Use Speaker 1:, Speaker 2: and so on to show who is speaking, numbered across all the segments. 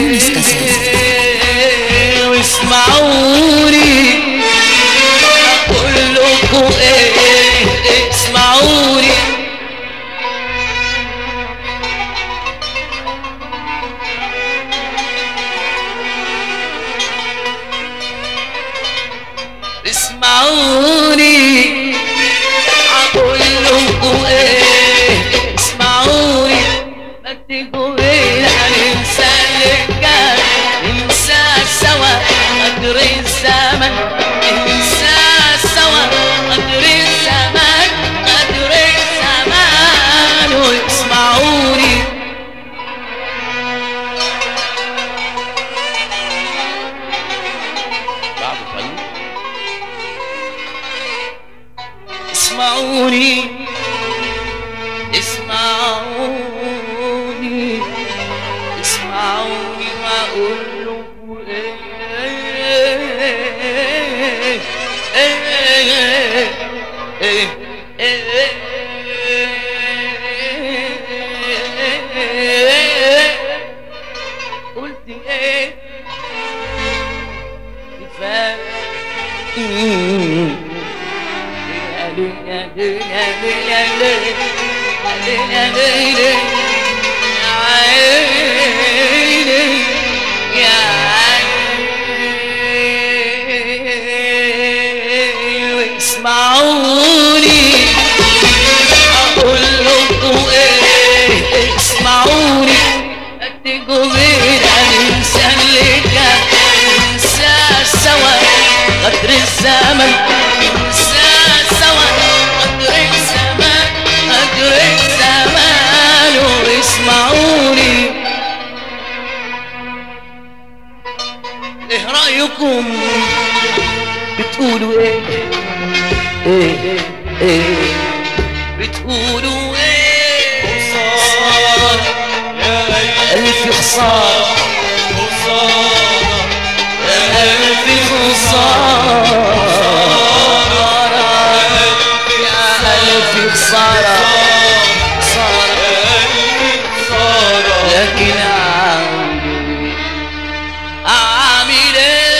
Speaker 1: تونس كاسيت
Speaker 2: واسمعوني اقول لكم ايه اسمعوني اسمعوني اقول لكم ايه اسمعوني ما تجوا هنا ننسى اللي كان ننسى سوا قدر الزمن ننسى سوا قدر الزمن قدر الزمان واسمعوني اسمعوني اسمعوني اسمعوني واقول لكم ايه ايه ايه ايه قلت ايه كفايه اسمعوني اقول لكم ايه اسمعوني اديكوا بينا ننسى اللي كان ننسى سوا قدر الزمن ننسى سوا قدر الزمان قدر الزمان واسمعوني ايه رايكم بتقولوا ايه ايه ايه بتقولوا ايه
Speaker 3: خسارة يا
Speaker 2: الف خساره
Speaker 3: خسارة
Speaker 2: الف خساره يا الف خساره خساره
Speaker 3: خسارة
Speaker 2: لكن عامل عامل ايه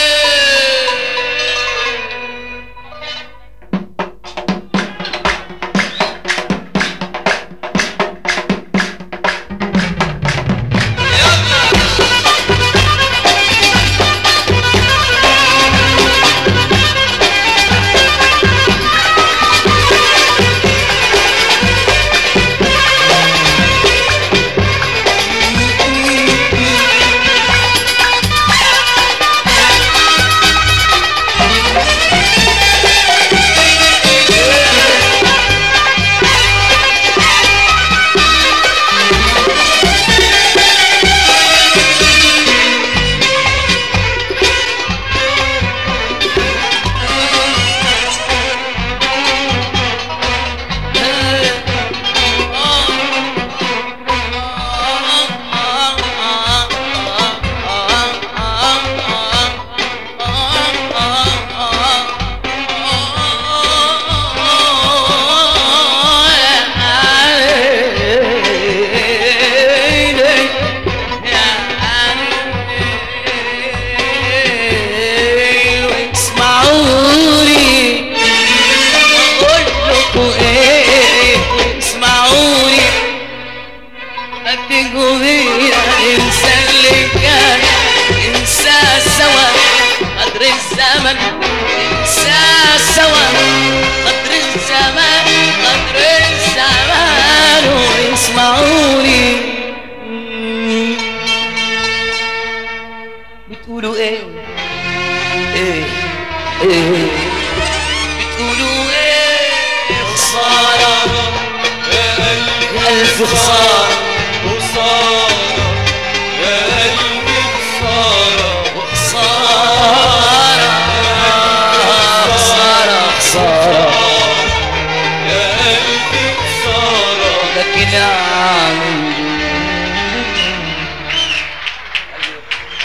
Speaker 2: اسمعوني اقول لكم ايه اسمعوني ما تجوا بينا ننسى اللي كان ننسى سوا قدر الزمن ننسى سوا قدر الزمان قدر الزمان واسمعوني بتقولوا ايه ايه ايه بتقولوا ايه خسارة
Speaker 3: يا قلبي
Speaker 2: ألف خسارة